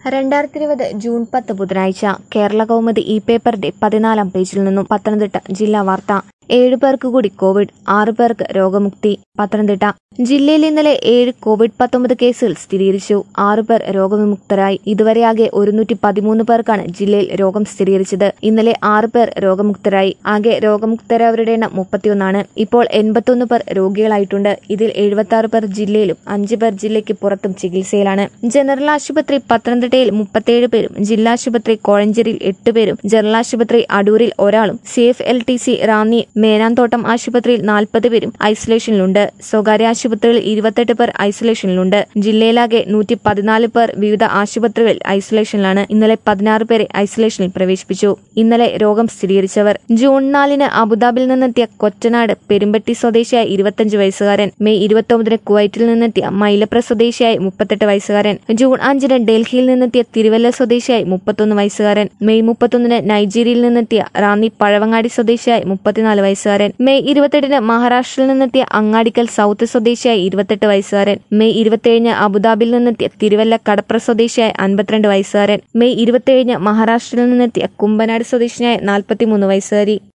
രണ്ടായിരത്തി ഇരുപത് ജൂൺ പത്ത് ബുധനാഴ്ച കേരള കൗമുദി ഇ പേപ്പറിന്റെ പതിനാലാം പേജിൽ നിന്നും പത്തനംതിട്ട ജില്ലാ വാർത്ത ഏഴു പേർക്ക് കൂടി കോവിഡ് ആറ് പേർക്ക് രോഗമുക്തി പത്തനംതിട്ട ജില്ലയിൽ ഇന്നലെ ഏഴ് കോവിഡ് പത്തൊമ്പത് കേസുകൾ സ്ഥിരീകരിച്ചു ആറ് പേർ രോഗവിമുക്തരായി ഇതുവരെയാകെ ഒരുന്നൂറ്റി പതിമൂന്ന് പേർക്കാണ് ജില്ലയിൽ രോഗം സ്ഥിരീകരിച്ചത് ഇന്നലെ ആറ് പേർ രോഗമുക്തരായി ആകെ രോഗമുക്തരായവരുടെ എണ്ണം മുപ്പത്തിയൊന്നാണ് ഇപ്പോൾ എൺപത്തൊന്ന് പേർ രോഗികളായിട്ടുണ്ട് ഇതിൽ എഴുപത്തി ആറ് പേർ ജില്ലയിലും അഞ്ച് പേർ ജില്ലയ്ക്ക് പുറത്തും ചികിത്സയിലാണ് ജനറൽ ആശുപത്രി പത്തനംതിട്ടയിൽ മുപ്പത്തിയേഴ് പേരും ജില്ലാ ആശുപത്രി കോഴഞ്ചേരിയിൽ എട്ട് പേരും ജനറൽ ആശുപത്രി അടൂരിൽ ഒരാളും C F L T C Ranni Menamthottam ആശുപത്രിയിൽ നാൽപ്പത് പേരും ഐസൊലേഷനിലുണ്ട് സ്വകാര്യ ആശുപത്രികളിൽ ഇരുപത്തെട്ട് പേർ ഐസൊലേഷനിലുണ്ട് ജില്ലയിലാകെ നൂറ്റി പതിനാല് പേർ വിവിധ ആശുപത്രികളിൽ ഐസൊലേഷനിലാണ് ഇന്നലെ പതിനാറ് പേരെ ഐസൊലേഷനിൽ പ്രവേശിപ്പിച്ചു ഇന്നലെ രോഗം സ്ഥിരീകരിച്ചവർ ജൂൺ നാലിന് അബുദാബിയിൽ നിന്നെത്തിയ കൊറ്റനാട് പെരുമ്പട്ടി സ്വദേശിയായ ഇരുപത്തിയഞ്ച് വയസ്സുകാരൻ മെയ് ഇരുപത്തൊമ്പതിന് കുവൈറ്റിൽ നിന്നെത്തിയ മൈലപ്ര സ്വദേശിയായ മുപ്പത്തെട്ട് വയസ്സുകാരൻ ജൂൺ അഞ്ചിന് ഡൽഹിയിൽ നിന്നെത്തിയ തിരുവല്ല സ്വദേശിയായ മുപ്പത്തൊന്ന് വയസ്സുകാരൻ മെയ് മുപ്പത്തൊന്നിന് നൈജീരിയയിൽ നിന്നെത്തിയ റാന്നി പഴവങ്ങാടി സ്വദേശിയായ മുപ്പത്തിനാല് വയസ്സുകാരൻ മെയ് ഇരുപത്തെട്ടിന് മഹാരാഷ്ട്രയിൽ നിന്നെത്തിയ അങ്ങാടിക്കൽ സൗത്ത് സ്വദേശിയായ ഇരുപത്തെട്ട് വയസ്സുകാരൻ മെയ് ഇരുപത്തിയേഴിന് അബുദാബിയിൽ നിന്നെത്തിയ തിരുവല്ല കടപ്ര സ്വദേശിയായ അൻപത്തിരണ്ട് വയസ്സുകാരൻ മെയ് ഇരുപത്തിയേഴിന് മഹാരാഷ്ട്രയിൽ നിന്നെത്തിയ കുമ്പനാട് സ്വദേശിയായ നാൽപ്പത്തിമൂന്ന് വയസ്സുകാരി